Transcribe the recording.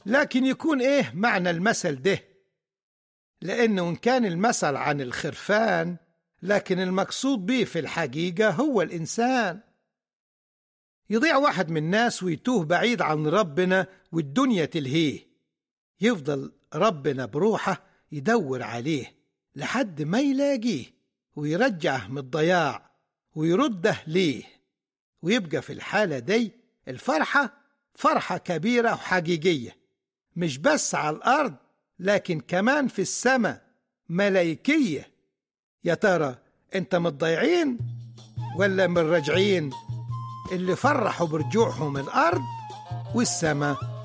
لكن يكون إيه معنى المثل ده لأنه إن كان المثل عن الخرفان لكن المقصود به في الحقيقة هو الإنسان يضيع واحد من الناس ويتوه بعيد عن ربنا والدنيا تلهيه يفضل ربنا بروحه يدور عليه لحد ما يلاقيه ويرجعه من الضياع ويرده ليه ويبقى في الحالة دي الفرحة فرحة كبيرة وحقيقية مش بس على الأرض لكن كمان في السماء ملايكية يا ترى انت متضيعين ولا من راجعين اللي فرحوا برجوعهم الأرض والسماء